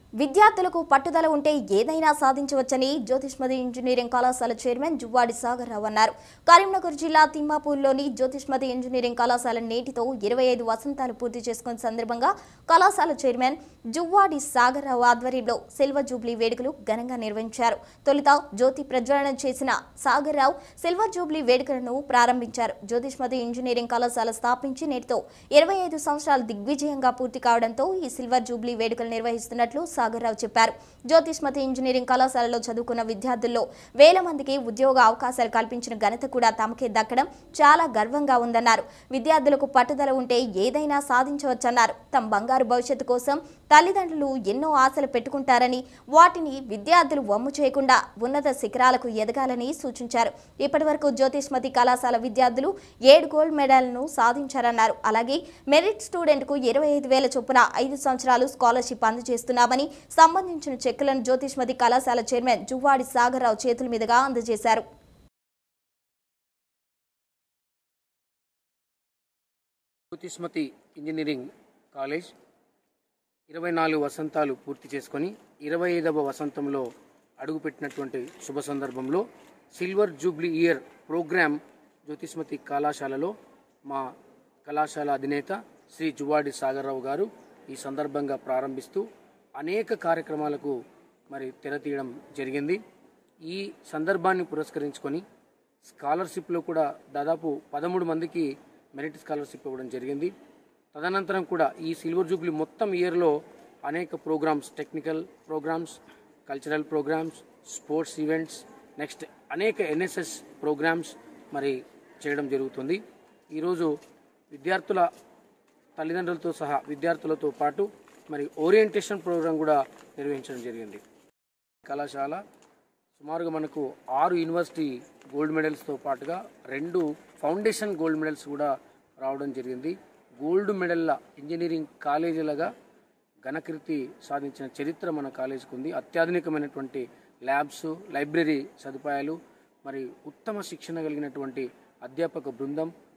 విద్యార్థులకు పట్టుదల ఉంటే ఏదైనా సాధించవచ్చని జ్యోతిష్మతి ఇంజనీరింగ్ కళాశాల చైర్మన్ జువ్వాడి సాగర్ రావు అన్నారు కరీంనగర్ జిల్లా తిమ్మాపూర్లోని జ్యోతిష్మతి ఇంజనీరింగ్ కళాశాల నేటితో ఇరవై ఐదు వసంతాలు పూర్తి చేసుకున్న సందర్భంగా కళాశాల చైర్మన్ జువ్వాడి సాగర్ రావు ఆధ్వర్యంలో సిల్వర్ జూబ్లీ వేడుకలు ఘనంగా నిర్వహించారు తొలుత జ్యోతి ప్రజ్వలన చేసిన సాగర్ రావు సిల్వర్ జూబ్లీ వేడుకలను ప్రారంభించారు జ్యోతిష్మతి ఇంజనీరింగ్ కళాశాల స్థాపించి నేటితో ఇరవై ఐదు సంవత్సరాలు దిగ్విజయంగా పూర్తి కావడంతో ఈ సిల్వర్ జూబ్లీ వేడుకలు నిర్వహిస్తున్నట్లు సాగర్రావు చెప్పారు జ్యోతిష్మతి ఇంజనీరింగ్ కళాశాలలో చదువుకున్న విద్యార్థుల్లో వేల మందికి ఉద్యోగ అవకాశాలు కల్పించిన ఘనత కూడా తమకే దక్కడం చాలా గర్వంగా ఉందన్నారు విద్యార్థులకు పట్టుదల ఉంటే ఏదైనా సాధించవచ్చన్నారు తమ బంగారు భవిష్యత్తు కోసం తల్లిదండ్రులు ఎన్నో ఆశలు పెట్టుకుంటారని వాటిని విద్యార్థులు వమ్ము చేయకుండా ఉన్నత శిఖరాలకు ఎదగాలని సూచించారు ఇప్పటివరకు జ్యోతిష్మతి కళాశాల విద్యార్థులు ఏడు గోల్డ్ మెడల్ను సాధించారన్నారు అలాగే మెరిట్ స్టూడెంట్కు ఇరవై ఐదు వేల చొప్పున ఐదు సంవత్సరాలు స్కాలర్షిప్ అందజేస్తున్నామని సంబంధించిన చెక్కులను జ్యోతిష్మతి కళాశాల చైర్మన్ జువ్వాడి సాగర్రావు చేతుల మీదుగా అందజేశారు జ్యోతిష్మతి ఇంజనీరింగ్ కాలేజ్ ఇరవై నాలుగు వసంతాలు పూర్తి చేసుకొని ఇరవై ఐదవ వసంతంలో అడుగుపెట్టినటువంటి శుభ సందర్భంలో silver jubilee year program Jyothishmathi కళాశాలలో మా కళాశాల అధినేత శ్రీ జువాడి సాగర్రావు గారు ఈ సందర్భంగా ప్రారంభిస్తూ అనేక కార్యక్రమాలకు మరి తెరతీయడం జరిగింది ఈ సందర్భాన్ని పురస్కరించుకొని స్కాలర్షిప్లో కూడా దాదాపు పదమూడు మందికి మెరిట్ స్కాలర్షిప్ ఇవ్వడం జరిగింది తదనంతరం కూడా ఈ సిల్వర్ జూబ్లీ మొత్తం ఇయర్లో అనేక programs technical programs cultural programs sports events next అనేక ఎన్ఎస్ఎస్ ప్రోగ్రామ్స్ మరి చేయడం జరుగుతుంది ఈరోజు విద్యార్థుల తల్లిదండ్రులతో సహా విద్యార్థులతో పాటు మరి ఓరియంటేషన్ ప్రోగ్రాం కూడా నిర్వహించడం జరిగింది కళాశాల సుమారుగా మనకు ఆరు యూనివర్సిటీ గోల్డ్ మెడల్స్తో పాటుగా రెండు ఫౌండేషన్ గోల్డ్ మెడల్స్ కూడా రావడం జరిగింది గోల్డ్ మెడల్ల ఇంజనీరింగ్ కాలేజీలుగా ఘనకీర్తి సాధించిన చరిత్ర మన కాలేజీకి ఉంది అత్యాధునికమైనటువంటి ల్యాబ్స్ లైబ్రరీ సదుపాయాలు మరి ఉత్తమ శిక్షణ కలిగినటువంటి అధ్యాపక బృందం